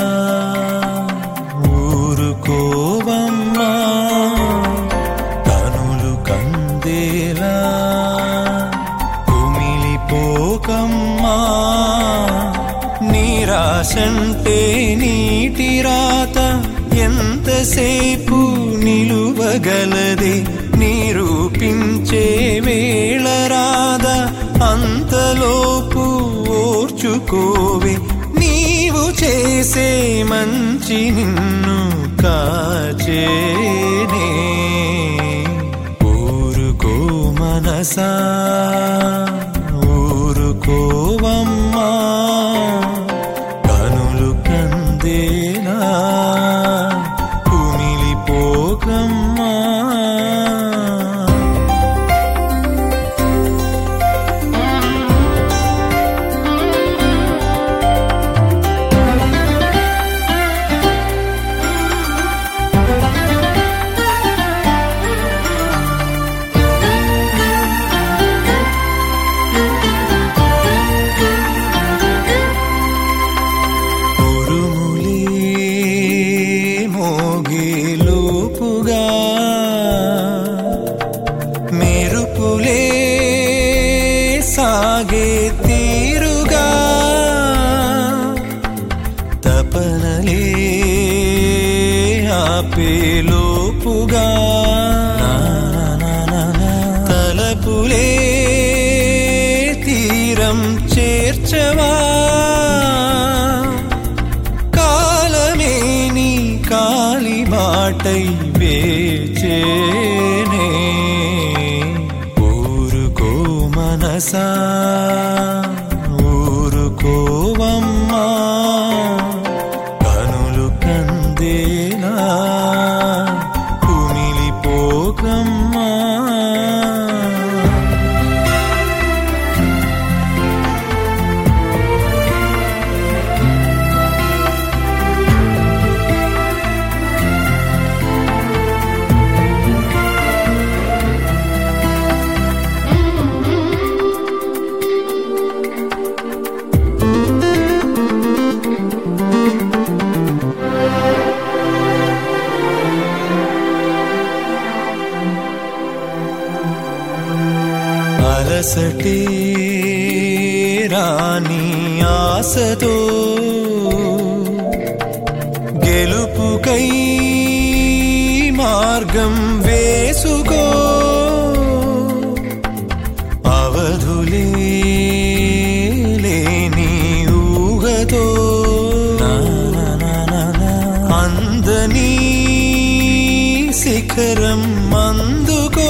ఊరుకోవమ్మా కనులు కందేలా కుమిలిపోకమ్మా నీరాశంటే నీటి రాత ఎంతసేపు నిలువగలదే నిరూపించే వేళ రాద అంతలోపు ఓర్చుకోవే నీవు చేసే మంచి నిన్ను కాచేనే ఊరుకో మనసా ఊరుకోవమ్మా కనులు కందేలా కుమిలిపోకమ్మా ఉరుములే మోగిలోపుగా మెరుపులే సాగే తీరుగా తపనలే ఆపేలోపుగా తలపులే తీరం చేర్చవా కాలమే నీ కాలి బాటై వేచేనే ఊరుకో మనసా ఊరుకోవమ్మా కనులు కందేలా కుమిలిపోకమ్మా అలసటే రాని ఆశతో గెలుపుకై మార్గం వేసుకో అవధులే లేని ఊహతో అందని శిఖరం అందుకో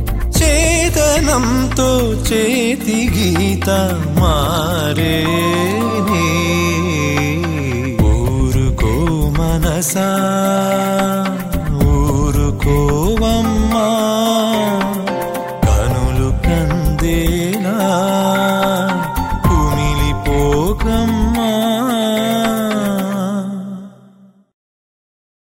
చేతనంతో చేతి గీత మారే